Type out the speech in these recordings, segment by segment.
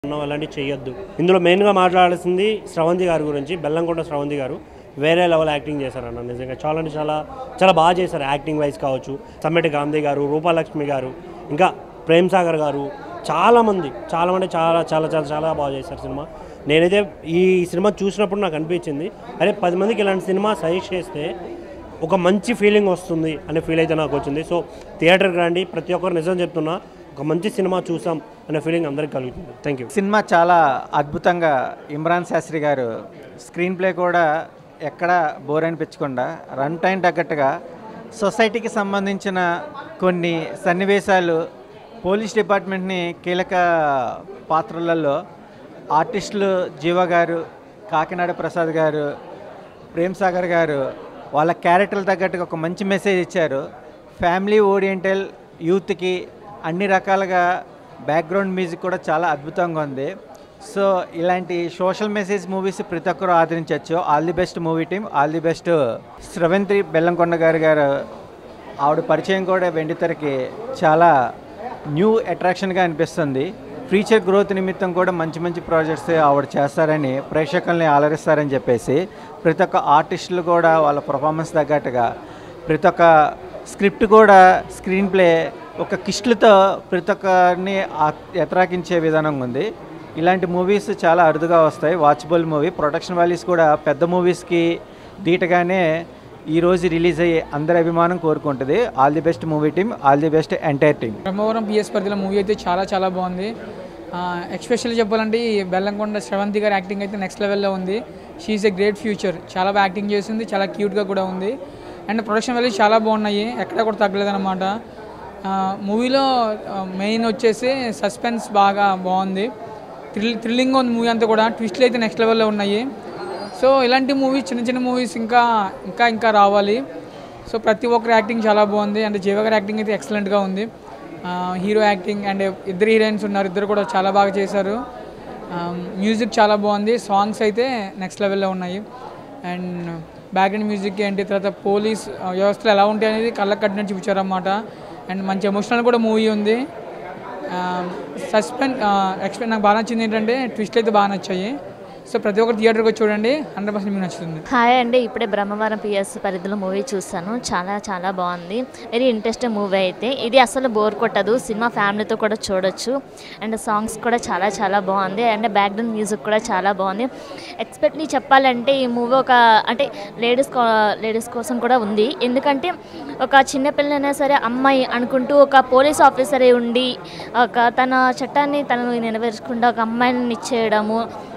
అన్నం అలాంటివి చేయొద్దు ఇందులో మెయిన్గా మాట్లాడాల్సింది స్రవంతి గారి గురించి బెల్లంకొండ స్రవంతి గారు వేరే లెవెల్ యాక్టింగ్ చేశారన్న నిజంగా చాలా అంటే చాలా చాలా బాగా చేశారు యాక్టింగ్ వైజ్ కావచ్చు సమ్మెటి గాంధీ గారు రూపాలక్ష్మి గారు ఇంకా ప్రేమ్ సాగర్ గారు చాలామంది చాలా అంటే చాలా చాలా చాలా చాలా బాగా చేశారు సినిమా నేనైతే ఈ సినిమా చూసినప్పుడు నాకు అనిపించింది అరే పది మందికి ఇలాంటి సినిమా సజెస్ట్ చేస్తే ఒక మంచి ఫీలింగ్ వస్తుంది అనే ఫీల్ అయితే నాకు వచ్చింది సో థియేటర్కి రండి ప్రతి ఒక్కరు నిజం చెప్తున్నా ఒక మంచి సినిమా చూసాం అనే ఫీలింగ్ అందరికీ కలుగుతుంది థ్యాంక్ యూ సినిమా చాలా అద్భుతంగా ఇమ్రాన్ శాస్త్రి గారు స్క్రీన్ ప్లే కూడా ఎక్కడ బోర్ అనిపించకుండా రన్ టైం తగ్గట్టుగా సొసైటీకి సంబంధించిన కొన్ని సన్నివేశాలు పోలీస్ డిపార్ట్మెంట్ని కీలక పాత్రలలో ఆర్టిస్టులు జీవ గారు కాకినాడ ప్రసాద్ గారు ప్రేమ్ సాగర్ గారు వాళ్ళ క్యారెక్టర్లు తగ్గట్టుగా ఒక మంచి మెసేజ్ ఇచ్చారు ఫ్యామిలీ ఓరియంటల్ యూత్కి అన్ని రకాలుగా బ్యాక్గ్రౌండ్ మ్యూజిక్ కూడా చాలా అద్భుతంగా ఉంది సో ఇలాంటి సోషల్ మెసేజ్ మూవీస్ ప్రతి ఒక్కరూ ఆదరించవచ్చు all the best movie team all the best Sravanthi Bellamkonda garu garu ఆవిడ పరిచయం కూడా వెండితెరకి చాలా న్యూ అట్రాక్షన్గా అనిపిస్తుంది ఫ్యూచర్ గ్రోత్ నిమిత్తం కూడా మంచి మంచి ప్రాజెక్ట్స్ ఆవిడ చేస్తారని ప్రేక్షకుల్ని ఆలరిస్తారని చెప్పేసి ప్రతి ఒక్క ఆర్టిస్టులు కూడా వాళ్ళ పర్ఫార్మెన్స్ తగ్గట్టుగా ప్రతి ఒక్క స్క్రిప్ట్ కూడా స్క్రీన్ ప్లే ఒక కిష్లతో ప్రతి ఒక్కరిని ఆ- ఎతరాకించే విధానంగా ఉంది ఇలాంటి మూవీస్ చాలా అరుదుగా వస్తాయి వాచబుల్ మూవీ ప్రొడక్షన్ వాల్యూస్ కూడా పెద్ద మూవీస్కి ధీటగానే ఈరోజు రిలీజ్ అయ్యే అందరి అభిమానం కోరుకుంటుంది all the best movie team all the best entire team Brahmavaram PS పరిధిలో మూవీ అయితే చాలా చాలా బాగుంది ఎక్స్పెషల్లీ చెప్పాలంటే ఈ బెల్లంకొండ శ్రవంతి గారి యాక్టింగ్ అయితే నెక్స్ట్ లెవెల్లో ఉంది షీఈస్ ఎ గ్రేట్ ఫ్యూచర్ చాలా బాగా యాక్టింగ్ చేసింది చాలా క్యూట్గా కూడా ఉంది అండ్ ప్రొడక్షన్ వాల్యూస్ చాలా బాగున్నాయి ఎక్కడ కూడా తగ్గలేదన్నమాట మూవీలో మెయిన్ వచ్చేసి సస్పెన్స్ బాగా బాగుంది థ్రిల్ థ్రిల్లింగ్ ఉంది మూవీ అంతా కూడా ట్విస్ట్లు అయితే నెక్స్ట్ లెవెల్లో ఉన్నాయి సో ఇలాంటి మూవీస్ చిన్న చిన్న మూవీస్ ఇంకా ఇంకా ఇంకా రావాలి సో ప్రతి ఒక్కరి యాక్టింగ్ చాలా బాగుంది అండ్ జీవ గారి యాక్టింగ్ అయితే ఎక్సలెంట్గా ఉంది హీరో యాక్టింగ్ అండ్ ఇద్దరు హీరోయిన్స్ ఉన్నారు ఇద్దరు కూడా చాలా బాగా చేశారు మ్యూజిక్ చాలా బాగుంది సాంగ్స్ అయితే నెక్స్ట్ లెవెల్లో ఉన్నాయి అండ్ బ్యాక్గ్రౌండ్ మ్యూజిక్ ఏంటి తర్వాత పోలీస్ వ్యవస్థలు ఎలా ఉంటాయి అనేది కళ్ళకు కట్టినట్టు చూపించారన్నమాట అండ్ మంచి ఎమోషనల్ కూడా మూవీ ఉంది సస్పెన్స్ ఎక్స్పెక్ట్ నాకు బాగా నచ్చింది ఏంటంటే ట్విస్ట్ అయితే బాగా నచ్చాయి సో ప్రతి ఒక్కరు థియేటర్కి వచ్చి చూడండి హండ్రెడ్ పర్సెంట్ మీకు నచ్చుతుంది హాయ్ అండి ఇప్పుడే బ్రహ్మవరం పిఎస్ పరిధిలో మూవీ చూసాను చాలా చాలా బాగుంది వెరీ ఇంట్రెస్టింగ్ మూవీ అయితే ఇది అసలు బోర్ కొట్టదు సినిమా ఫ్యామిలీతో కూడా చూడొచ్చు అండ్ సాంగ్స్ కూడా చాలా చాలా బాగుంది అండ్ బ్యాక్గ్రౌండ్ మ్యూజిక్ కూడా చాలా బాగుంది ఎక్స్పెక్ట్లీ చెప్పాలంటే ఈ మూవీ ఒక అంటే లేడీస్ లేడీస్ కోసం కూడా ఉంది ఎందుకంటే ఒక చిన్న పిల్లైనా సరే అమ్మాయి అనుకుంటూ ఒక పోలీస్ ఆఫీసరే ఉండి ఒక తన చట్టాన్ని తను నెరవేర్చకుండా ఒక అమ్మాయిని ఇచ్చేయడము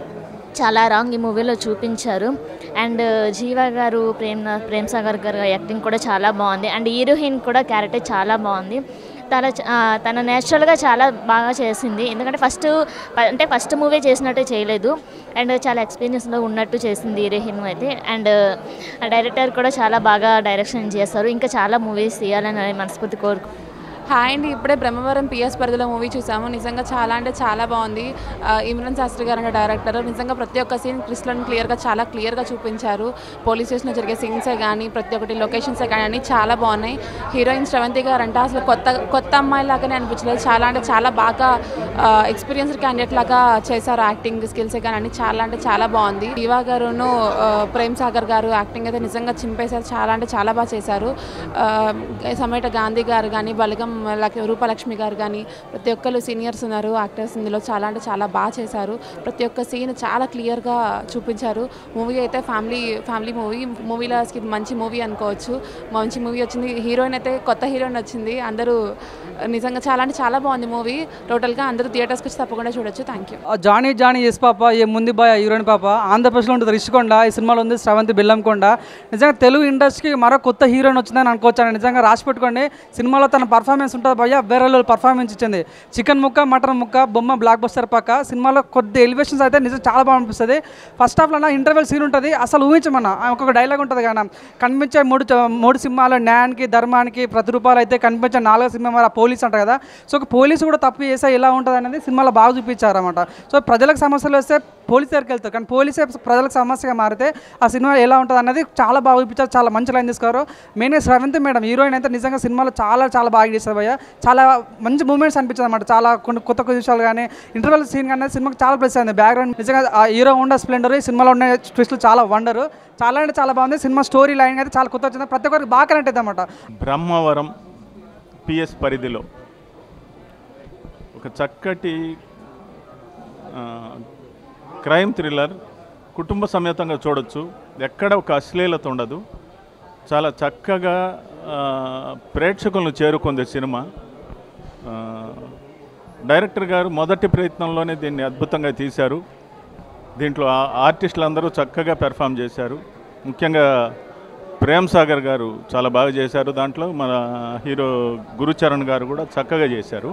చాలా రాంగ్ ఈ మూవీలో చూపించారు అండ్ జీవా గారు ప్రేమ్ ప్రేమ్ సాగర్ గారు యాక్టింగ్ కూడా చాలా బాగుంది అండ్ హీరోయిన్ కూడా క్యారెక్టర్ చాలా బాగుంది తన చ- ఆ, తన నేచురల్గా చాలా బాగా చేసింది ఎందుకంటే ఫస్ట్ అంటే ఫస్ట్ మూవీ చేసినట్టు చేయలేదు అండ్ చాలా ఎక్స్పీరియన్స్లో ఉన్నట్టు చేసింది హీరోయిన్ అయితే అండ్ డైరెక్టర్ కూడా చాలా బాగా డైరెక్షన్ చేస్తారు ఇంకా చాలా మూవీస్ తీయాలని మనస్ఫూర్తి కోరుకు హాయ్ అండి ఇప్పుడే బ్రహ్మవరం పిఎస్ పరిధిలో మూవీ చూసాము నిజంగా చాలా అంటే చాలా బాగుంది ఆ, ఇమ్రాన్ శాస్త్రి గారు అంటే డైరెక్టర్ నిజంగా ప్రతి ఒక్క సీన్ క్రిస్టల్ని క్లియర్గా చాలా క్లియర్గా చూపించారు పోలీస్ స్టేషన్లో జరిగే సీన్సే కానీ ప్రతి ఒక్కటి లొకేషన్సే కానీ అన్నీ చాలా బాగున్నాయి హీరోయిన్ శ్రవంతి గారు అంటే అసలు కొత్త కొత్త అమ్మాయి లాగానే అనిపించలేదు చాలా అంటే చాలా బాగా ఎక్స్పీరియన్స్డ్ క్యాండిడేట్ లాగా చేశారు యాక్టింగ్ స్కిల్సే కానీ అన్ని చాలా అంటే చాలా బాగుంది దివా గారును ఆ, ప్రేమ్ సాగర్ గారు యాక్టింగ్ అయితే నిజంగా చింపేశారు చాలా అంటే చాలా బాగా చేశారు ఆ, సమేట గాంధీ గారు కానీ బలగం లక్- రూపలక్ష్మి గారు కానీ ప్రతి ఒక్కరు సీనియర్స్ ఉన్నారు యాక్టర్స్ ఇందులో చాలా అంటే చాలా బాగా చేశారు ప్రతి ఒక్క సీన్ చాలా క్లియర్గా చూపించారు మూవీ అయితే ఫ్యామిలీ ఫ్యామిలీ మూవీ మూవీలో ఇది మంచి మూవీ అనుకోవచ్చు మంచి మూవీ వచ్చింది హీరోయిన్ అయితే కొత్త హీరోయిన్ వచ్చింది అందరూ నిజంగా చాలా అంటే చాలా బాగుంది మూవీ టోటల్గా అందరూ థియేటర్స్కి వచ్చి తప్పకుండా చూడొచ్చు థ్యాంక్ యూ ఆ జానీ జానీ ఎస్ పాప ఏ ముందు బాయ్ హీరోయిన్ పాప ఆంధ్రప్రదేశ్లో ఉంటుంది రిషికొండ ఈ సినిమాలో ఉంది శ్రవంతి బెల్లంకొండ నిజంగా తెలుగు ఇండస్ట్రీకి మరో కొత్త హీరోయిన్ వచ్చిందని అనుకోవచ్చు నిజంగా రాసి పెట్టుకోండి సినిమాలో తన పర్ఫార్మెన్స్ ఉంటుంది భయ్య వేరే లెవెల్ పర్ఫార్మెన్స్ ఇచ్చింది చికెన్ ముక్క మటన్ ముక్క బొమ్మ బ్లాక్ బస్టర్ పక్క సినిమాలో కొద్ది ఎలివేషన్స్ అయితే నిజం చాలా బాగా అనిపిస్తుంది ఫస్ట్ హాఫ్లో ఇంటర్వెల్ సీన్ ఉంటుంది అసలు ఊహించమన్న ఒక్కొక్క డైలాగ్ ఉంటుంది కానీ కనిపించే మూడు చ- మూడు సింహాలు న్యాయానికి ధర్మానికి ప్రతిరూపాలు అయితే కనిపించే నాలుగో సింహం మరి ఆ పోలీస్ అంటారు కదా సో ఒక పోలీసు కూడా తప్పు చేస్తే ఎలా ఉంటుంది అనేది సినిమాలో బాగా చూపించారు అనమాట సో ప్రజలకు సమస్యలు వస్తే పోలీస్ దగ్గరికి వెళ్తారు కానీ పోలీసే ప్రజలకు సమస్యగా మారితే ఆ సినిమా ఎలా ఉంటుంది అన్నది చాలా బాగా చూపించారు చాలా మంచి లైన్ తీసుకోరు మెయిన్గా శ్రవంతి మేడం హీరోయిన్ అయితే నిజంగా సినిమాలో చాలా చాలా బాగా చేశారు కాదు భయ్య చాలా మంచి మూమెంట్స్ అనిపించింది అనమాట చాలా కొన్ని కొత్త కొత్త విషయాలు కానీ ఇంటర్వెల్ సీన్ కానీ సినిమాకి చాలా ప్లస్ అయింది బ్యాక్గ్రౌండ్ నిజంగా ఆ హీరో ఉండే స్ప్లెండర్ ఈ సినిమాలో ఉన్న ట్విస్టులు చాలా వండర్ చాలా అంటే చాలా బాగుంది సినిమా స్టోరీ లైన్ అయితే చాలా కొత్త వచ్చింది ప్రతి ఒక్కరికి బాగా కనెక్ట్ అయింది అనమాట బ్రహ్మవరం పిఎస్ పరిధిలో ఒక చక్కటి ఆ, క్రైమ్ థ్రిల్లర్ కుటుంబ సమేతంగా చూడొచ్చు ఎక్కడ ఒక అశ్లీలత ఉండదు చాలా చక్కగా ఆ, ప్రేక్షకులను చేరుకుంది సినిమా ఆ, డైరెక్టర్ గారు మొదటి ప్రయత్నంలోనే దీన్ని అద్భుతంగా తీశారు దీంట్లో ఆ- ఆర్టిస్టులు అందరూ చక్కగా పెర్ఫామ్ చేశారు ముఖ్యంగా ప్రేమ్ సాగర్ గారు చాలా బాగా చేశారు దాంట్లో మన హీరో గురుచరణ్ గారు కూడా చక్కగా చేశారు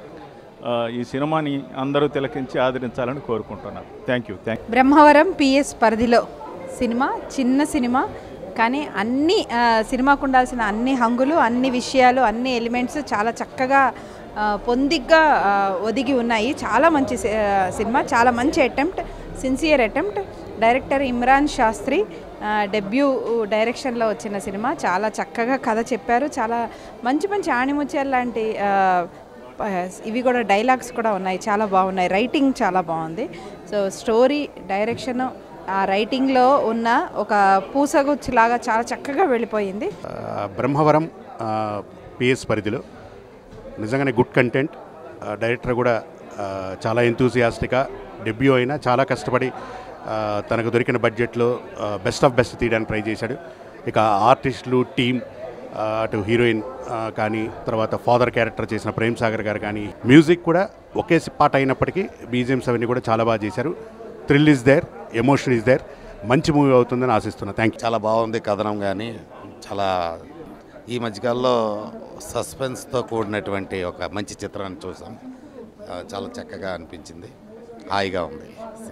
ఆ, ఈ సినిమాని అందరూ తిలకించి ఆదరించాలని కోరుకుంటున్నాను thank you thank Brahmavaram PS పరిధిలో సినిమా చిన్న సినిమా కానీ అన్ని ఆ, సినిమాకు ఉండాల్సిన అన్ని హంగులు అన్ని విషయాలు అన్ని ఎలిమెంట్స్ చాలా చక్కగా ఆ, పొందిగ్గా ఆ, ఒదిగి ఉన్నాయి చాలా మంచి సి- ఆ, సినిమా చాలా మంచి attempt sincere attempt director Imran Shastri debut డైరెక్షన్లో వచ్చిన సినిమా చాలా చక్కగా కథ చెప్పారు చాలా మంచి మంచి ఆణిముత్యాలు లాంటి ఆ, ప- ఇవి కూడా డైలాగ్స్ కూడా ఉన్నాయి చాలా బాగున్నాయి రైటింగ్ చాలా బాగుంది సో స్టోరీ డైరెక్షన్ ఆ రైటింగ్లో ఉన్న ఒక పూసగుచ్చిలాగా చాలా చక్కగా వెళ్ళిపోయింది ఆ, బ్రహ్మవరం పిఎస్ పరిధిలో నిజంగానే గుడ్ కంటెంట్ ఆ, డైరెక్టర్ కూడా ఆ, చాలా ఎంతూజియాస్టిక్గా డెబ్యూ అయినా చాలా కష్టపడి ఆ, తనకు దొరికిన బడ్జెట్లో బెస్ట్ ఆఫ్ బెస్ట్ తీయడానికి ట్రై చేశాడు ఇక ఆర్టిస్టులు టీమ్ ఆ, అటు హీరోయిన్ ఆ, కానీ తర్వాత ఫాదర్ క్యారెక్టర్ చేసిన ప్రేమ్ సాగర్ గారు కానీ మ్యూజిక్ కూడా ఒకే పాట అయినప్పటికీ బీజిఎమ్స్ అవన్నీ కూడా చాలా బాగా చేశారు thrill is there emotion is there మంచి మూవీ అవుతుందని ఆశిస్తున్నా థ్యాంక్ యూ చాలా బాగుంది కథనం కానీ చాలా ఈ మధ్యకాలంలో సస్పెన్స్తో కూడినటువంటి ఒక మంచి చిత్రాన్ని చూసాం ఆ, చాలా చక్కగా అనిపించింది హాయిగా ఉంది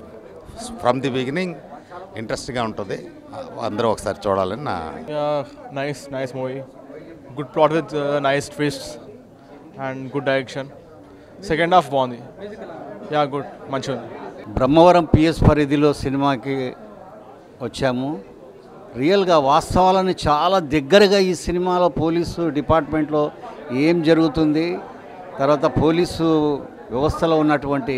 ఫ్రమ్ ది బిగినింగ్ ఇంట్రెస్ట్గా ఉంటుంది ఆ, అందరూ ఒకసారి చూడాలని నా nice, nice movie. Good plot with uh, nice twists and good direction. Second half బాగుంది యా గుడ్ మంచిగా ఉంది బ్రహ్మవరం పిఎస్ పరిధిలో సినిమాకి వచ్చాము రియల్గా వాస్తవాలను చాలా దగ్గరగా ఈ సినిమాలో పోలీసు డిపార్ట్మెంట్లో ఏం జరుగుతుంది తర్వాత పోలీసు వ్యవస్థలో ఉన్నటువంటి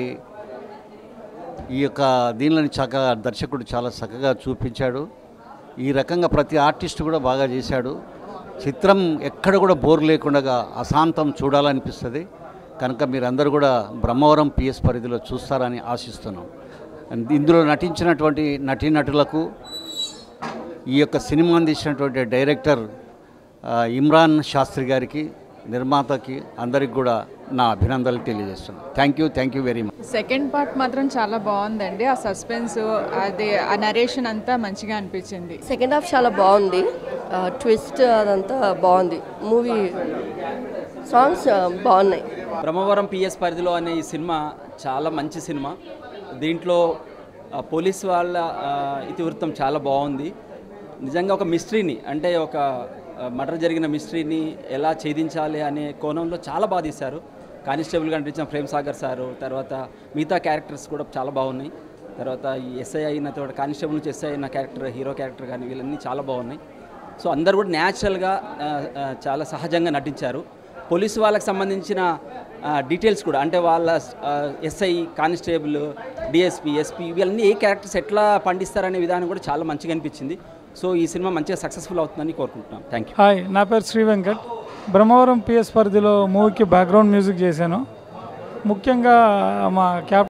ఈ యొక్క దీనిని చక్కగా దర్శకుడు చాలా చక్కగా చూపించాడు ఈ రకంగా ప్రతి ఆర్టిస్ట్ కూడా బాగా చేశాడు చిత్రం ఎక్కడ కూడా బోర్ లేకుండా అశాంతం చూడాలనిపిస్తుంది కనుక మీరందరూ కూడా బ్రహ్మవరం పిఎస్ పరిధిలో చూస్తారని ఆశిస్తున్నాం అండ్ ఇందులో నటించినటువంటి నటీనటులకు ఈ యొక్క సినిమాని తీసినటువంటి డైరెక్టర్ ఆ, ఇమ్రాన్ శాస్త్రి గారికి నిర్మాతకి అందరికి కూడా నా అభినందనలు తెలియజేస్తున్నాను thank you thank you very much second part మాత్రం చాలా బాగుందండి ఆ సస్పెన్స్ అది ఆ నరేషన్ అంతా మంచిగా అనిపించింది సెకండ్ హాఫ్ చాలా బాగుంది ట్విస్ట్ అదంతా బాగుంది మూవీ సాంగ్స్ బాగున్నాయి బ్రహ్మవరం పిఎస్ పరిధిలో అనే ఈ సినిమా చాలా మంచి సినిమా దీంట్లో ఆ, పోలీస్ వాళ్ళ ఆ, ఇతివృత్తం చాలా బాగుంది నిజంగా ఒక మిస్టరీని అంటే ఒక మర్డర్ జరిగిన మిస్టరీని ఎలా ఛేదించాలి అనే కోణంలో చాలా బాగా తీశారు కానిస్టేబుల్గా నటించిన ప్రేమ్ సాగర్ సారు తర్వాత మిగతా క్యారెక్టర్స్ కూడా చాలా బాగున్నాయి తర్వాత ఈ ఎస్ఐ అయిన తర్వాత కానిస్టేబుల్ నుంచి ఎస్ఐ అయిన క్యారెక్టర్ హీరో క్యారెక్టర్ కానీ వీళ్ళన్నీ చాలా బాగున్నాయి సో అందరు కూడా న్యాచురల్గా చాలా సహజంగా నటించారు పోలీసు వాళ్ళకి సంబంధించిన ఆ, డీటెయిల్స్ కూడా అంటే వాళ్ళ ఆ, ఎస్ఐ కానిస్టేబుల్ డిఎస్పీ ఎస్పీ వీళ్ళని ఏ క్యారెక్టర్స్ ఎట్లా పండిస్తారనే విధానం కూడా చాలా మంచిగా అనిపించింది సో ఈ సినిమా మంచిగా సక్సెస్ఫుల్ అవుతుందని కోరుకుంటున్నాం థ్యాంక్ యూ హాయ్ నా పేరు శ్రీ వెంకట్ బ్రహ్మవరం పిఎస్ పరిధిలో మూవీకి బ్యాక్గ్రౌండ్ మ్యూజిక్ చేశాను ముఖ్యంగా మా క్యాప్